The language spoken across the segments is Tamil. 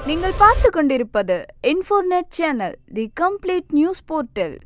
நீங்கள் பார்த்து கொண்டிருப்பது Infornet channel the complete news portal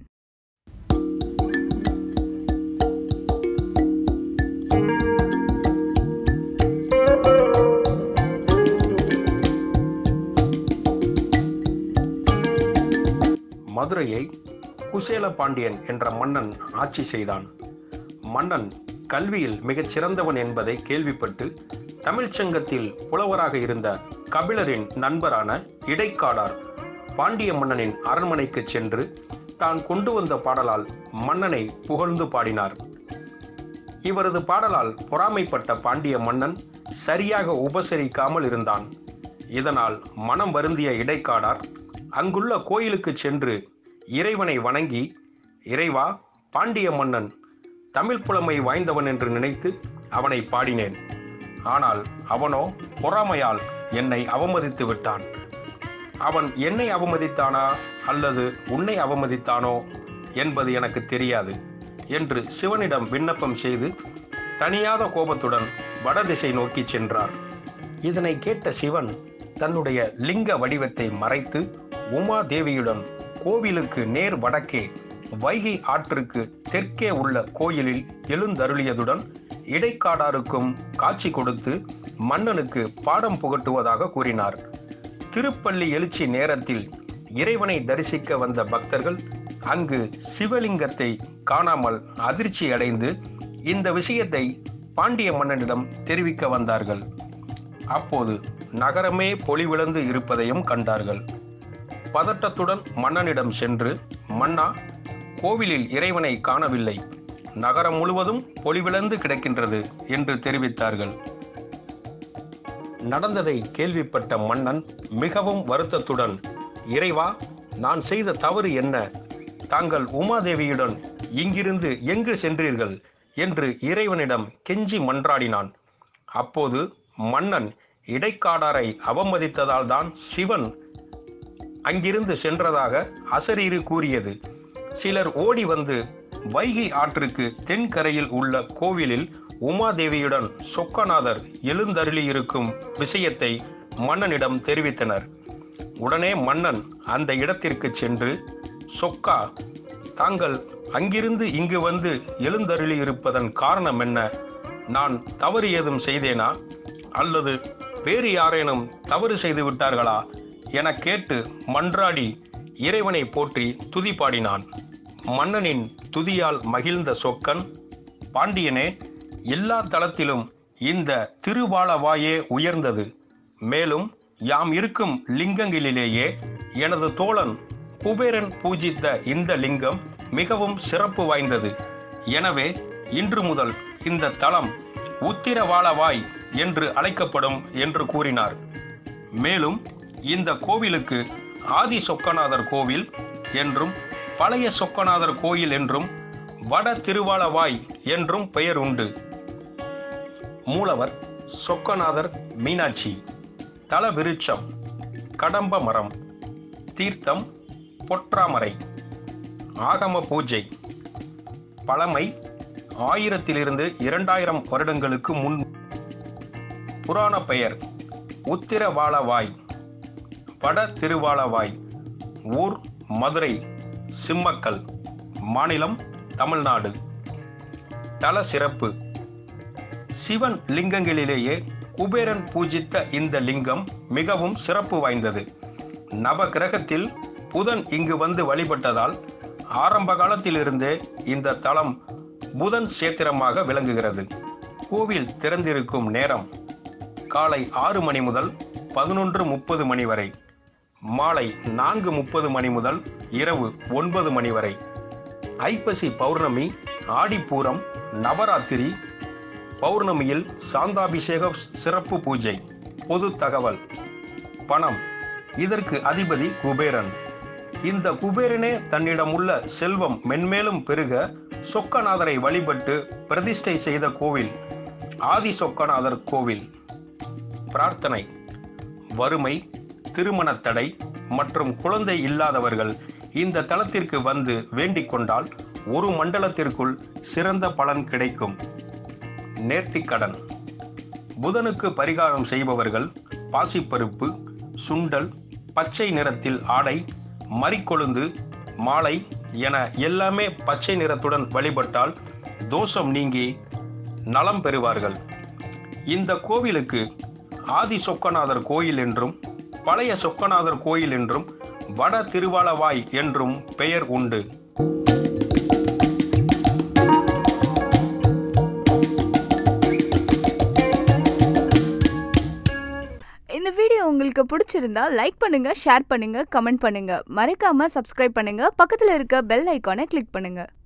மதுரையை குசேல பாண்டியன் என்ற மன்னன் ஆட்சி செய்தான் மன்னன் கல்வியில் மிகச் சிறந்தவன் என்பதை கேள்விப்பட்டு தமிழ்ச் சங்கத்தில் புலவராக இருந்த கபிலரின் நண்பரான இடைக்காடார் பாண்டிய மன்னனின் அரண்மனைக்கு சென்று தான் கொண்டு வந்த பாடலால் மன்னனை புகழ்ந்து பாடினார் இவரது பாடலால் பொறாமைப்பட்ட பாண்டிய மன்னன் சரியாக உபசரிக்காமல் இருந்தான் இதனால் மனம் வருந்திய இடைக்காடார் அங்குள்ள கோயிலுக்கு சென்று இறைவனை வணங்கி இறைவா பாண்டிய மன்னன் தமிழ் புலமை வாய்ந்தவன் என்று நினைத்து அவனை பாடினேன் ஆனால் அவனோ பொறாமையால் என்னை அவமதித்து விட்டான் அவன் என்னை அவமதித்தானா அல்லது உன்னை அவமதித்தானோ என்பது எனக்கு தெரியாது என்று சிவனிடம் விண்ணப்பம் செய்து தனியாத கோபத்துடன் வடதிசை நோக்கி சென்றார் இதனை கேட்ட சிவன் தன்னுடைய லிங்க வடிவத்தை மறைத்து உமா தேவியுடன் கோவிலுக்கு நேர் வடக்கே வைகை ஆற்றுக்கு தெற்கே உள்ள கோயிலில் எழுந்தருளியதுடன் இடைக்காடாருக்கும் காட்சி கொடுத்து மன்னனுக்கு பாடம் புகட்டுவதாக கூறினார் திருப்பள்ளி எழுச்சி நேரத்தில் இறைவனை தரிசிக்க வந்த பக்தர்கள் அங்கு சிவலிங்கத்தை காணாமல் அதிர்ச்சி அடைந்து இந்த விஷயத்தை பாண்டிய மன்னனிடம் தெரிவிக்க வந்தார்கள் அப்போது நகரமே பொலிவிழந்து இருப்பதையும் கண்டார்கள் பதட்டத்துடன் மன்னனிடம் சென்று மன்னா கோவிலில் இறைவனை காணவில்லை நகரம் முழுவதும் பொலிவிழந்து கிடக்கின்றது என்று தெரிவித்தார்கள் நடந்ததை கேள்விப்பட்ட மன்னன் மிகவும் வருத்தத்துடன் இறைவா நான் செய்த தவறு என்ன தாங்கள் உமாதேவியுடன் இங்கிருந்து எங்கு சென்றீர்கள் என்று இறைவனிடம் கெஞ்சி மன்றாடினான் அப்போது மன்னன் இடைக்காடாரை அவமதித்ததால் தான் சிவன் அங்கிருந்து சென்றதாக அசரீரு கூறியது சிலர் ஓடி வந்து வைகை ஆற்றுக்கு தென்கரையில் உள்ள கோவிலில் உமாதேவியுடன் சொக்கநாதர் எழுந்தருளியிருக்கும் விஷயத்தை மன்னனிடம் தெரிவித்தனர் உடனே மன்னன் அந்த இடத்திற்கு சென்று சொக்கா தாங்கள் அங்கிருந்து இங்கு வந்து எழுந்தருளியிருப்பதன் காரணம் என்ன நான் தவறு ஏதும் செய்தேனா அல்லது வேறு யாரேனும் தவறு செய்து விட்டார்களா என கேட்டு மன்றாடி இறைவனை போற்றி துதி பாடினான் மன்னனின் துதியால் மகிழ்ந்த சொக்கன் பாண்டியனே எல்லா தளத்திலும் இந்த திருவாளவாயே உயர்ந்தது மேலும் யாம் இருக்கும் லிங்கங்களிலேயே எனது தோழன் குபேரன் பூஜித்த இந்த லிங்கம் மிகவும் சிறப்பு வாய்ந்தது எனவே இன்று முதல் இந்த தலம் உத்திரவாளவாய் என்று அழைக்கப்படும் என்று கூறினார் மேலும் இந்த கோவிலுக்கு ஆதி சொக்கநாதர் கோவில் என்றும் பழைய சொக்கநாதர் கோயில் என்றும் வட திருவாளவாய் என்றும் பெயர் உண்டு மூலவர் சொக்கநாதர் மீனாட்சி தல விருட்சம் கடம்ப மரம் தீர்த்தம் பொற்றாமரை ஆகம பூஜை பழமை ஆயிரத்திலிருந்து இரண்டாயிரம் வருடங்களுக்கு முன் புராண பெயர் உத்திரவாளவாய் வட திருவாளவாய் ஊர் மதுரை சிம்மக்கல் மாநிலம் தமிழ்நாடு தல சிறப்பு சிவன் லிங்கங்களிலேயே குபேரன் பூஜித்த இந்த லிங்கம் மிகவும் சிறப்பு வாய்ந்தது நவ கிரகத்தில் புதன் இங்கு வந்து வழிபட்டதால் ஆரம்ப காலத்திலிருந்தே இந்த தலம் புதன் சேத்திரமாக விளங்குகிறது கோவில் திறந்திருக்கும் நேரம் காலை ஆறு மணி முதல் பதினொன்று முப்பது மணி வரை மாலை நான்கு முப்பது மணி முதல் இரவு ஒன்பது மணி வரை ஐப்பசி பௌர்ணமி ஆடிப்பூரம் நவராத்திரி பௌர்ணமியில் சாந்தாபிஷேக சிறப்பு பூஜை பொது தகவல் பணம் இதற்கு அதிபதி குபேரன் இந்த குபேரனே தன்னிடம் உள்ள செல்வம் மென்மேலும் பெருக சொக்கநாதரை வழிபட்டு பிரதிஷ்டை செய்த கோவில் ஆதி சொக்கநாதர் கோவில் பிரார்த்தனை வறுமை திருமணத் தடை மற்றும் குழந்தை இல்லாதவர்கள் இந்த தலத்திற்கு வந்து வேண்டிக் கொண்டால் ஒரு மண்டலத்திற்குள் சிறந்த பலன் கிடைக்கும் நேர்த்திக்கடன் புதனுக்கு பரிகாரம் செய்பவர்கள் பாசிப்பருப்பு சுண்டல் பச்சை நிறத்தில் ஆடை மறிக்கொழுந்து மாலை என எல்லாமே பச்சை நிறத்துடன் வழிபட்டால் தோஷம் நீங்கி நலம் பெறுவார்கள் இந்த கோவிலுக்கு ஆதி சொக்கநாதர் கோயில் என்றும் பழைய சொக்கநாதர் கோயில் என்றும் வட திருவாலவாய் என்றும் பெயர் உண்டு இந்த வீடியோ உங்களுக்கு பிடிச்சிருந்தா லைக் பண்ணுங்க ஷேர் பண்ணுங்க கமெண்ட் பண்ணுங்க மறக்காம சப்ஸ்கிரைப் பண்ணுங்க பக்கத்துல இருக்க பெல் ஐகானை கிளிக் பண்ணுங்க